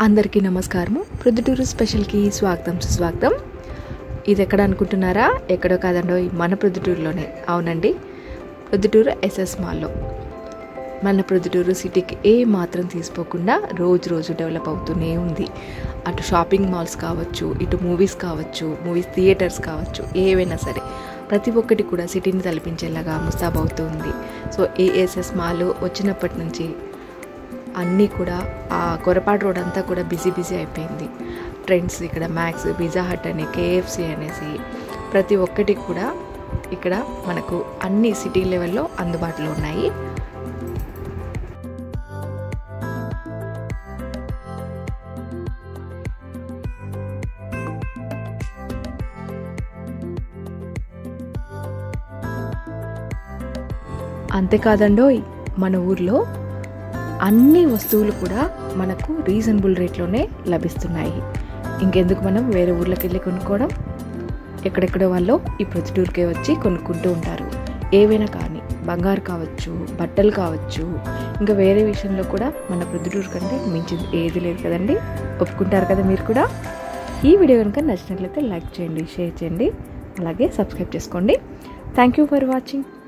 అందరికీ నమస్కారము ప్రొద్దుటూరు స్పెషల్కి స్వాగతం సుస్వాగతం ఇది ఎక్కడ అనుకుంటున్నారా ఎక్కడో కాదండో మన ప్రొద్దుటూరులోనే అవునండి ప్రొద్దుటూరు ఎస్ఎస్ మాల్లో మన ప్రొద్దుటూరు సిటీకి ఏ మాత్రం తీసుకోకుండా రోజు రోజు డెవలప్ అవుతూనే ఉంది అటు షాపింగ్ మాల్స్ కావచ్చు ఇటు మూవీస్ కావచ్చు మూవీస్ థియేటర్స్ కావచ్చు ఏవైనా సరే ప్రతి ఒక్కటి కూడా సిటీని తలపించేలాగా ముస్తాబవుతూ ఉంది సో ఏఎస్ఎస్ మాల్ వచ్చినప్పటి నుంచి అన్నీ కూడా ఆ కొరపాటు రోడ్ అంతా కూడా బిజీ బిజీ అయిపోయింది ట్రెండ్స్ ఇక్కడ మ్యాక్స్ పిజ్జా హట్ అని కేఎఫ్సి అనేసి ప్రతి ఒక్కటి కూడా ఇక్కడ మనకు అన్ని సిటీ లెవెల్లో అందుబాటులో ఉన్నాయి అంతేకాదండోయ్ మన ఊర్లో అన్ని వస్తువులు కూడా మనకు రీజనబుల్ రేట్లోనే లభిస్తున్నాయి ఇంకెందుకు మనం వేరే ఊర్లోకి వెళ్ళి కొనుక్కోవడం ఎక్కడెక్కడో వాళ్ళు ఈ ప్రొద్దుటూరుకే వచ్చి కొనుక్కుంటూ ఉంటారు ఏవైనా కానీ బంగారు కావచ్చు బట్టలు కావచ్చు ఇంకా వేరే విషయంలో కూడా మన ప్రొద్దుటూరు కంటే మించింది ఏది లేదు కదండి ఒప్పుకుంటారు కదా మీరు కూడా ఈ వీడియో కనుక నచ్చినట్లయితే లైక్ చేయండి షేర్ చేయండి అలాగే సబ్స్క్రైబ్ చేసుకోండి థ్యాంక్ యూ ఫర్ వాచింగ్